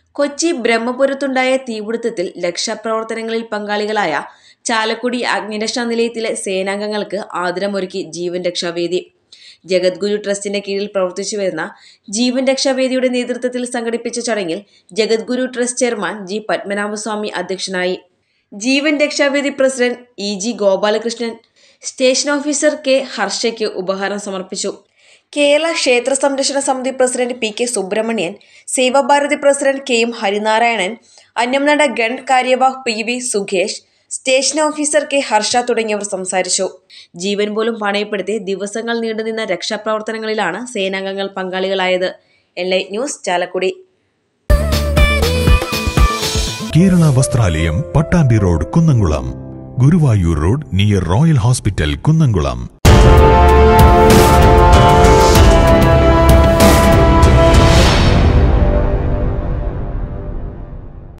കൊച്ചി ബ്രഹ്മപുരത്തുണ്ടായ തീപിടുത്തത്തിൽ രക്ഷാപ്രവർത്തനങ്ങളിൽ പങ്കാളികളായ ചാലക്കുടി അഗ്നിരക്ഷാ നിലയത്തിലെ സേനാംഗങ്ങൾക്ക് ആദരമൊരുക്കി ജീവൻ രക്ഷാവേദി ജഗദ്ഗുരു ട്രസ്റ്റിന്റെ കീഴിൽ പ്രവർത്തിച്ചു വരുന്ന ജീവൻ രക്ഷാവേദിയുടെ നേതൃത്വത്തിൽ സംഘടിപ്പിച്ച ചടങ്ങിൽ Jagadguru trust chairman G Padmanabhaswamy അധ്യക്ഷനായി Jeevan Rakshavedi president E G Gopalakrishnan station officer K ഹർഷയ്ക്ക് ഉപഹാരം സമർപ്പിച്ചു Kerala Kshetra Samrakshana Samiti president P K Subramanian Sevabharathi president K M Harinarayanan അന്യംനട ഗൺ കാര്യവാഹ് P V Sukhesh station officer K Harsha തുടങ്ങിയവർ സംസാരിച്ചു ജീവൻ പോലും പണയപ്പെടുത്തി ദിവസങ്ങൾ നീണ്ടുനിന്ന രക്ഷാപ്രവർത്തനങ്ങളിലാണ് സേനാംഗങ്ങൾ പങ്കാളികളായത് enlight news Chalakudy Kerala Vasthralayam Pattambi road Kunnamkulam Guruvayur road near royal hospital Kunnamkulam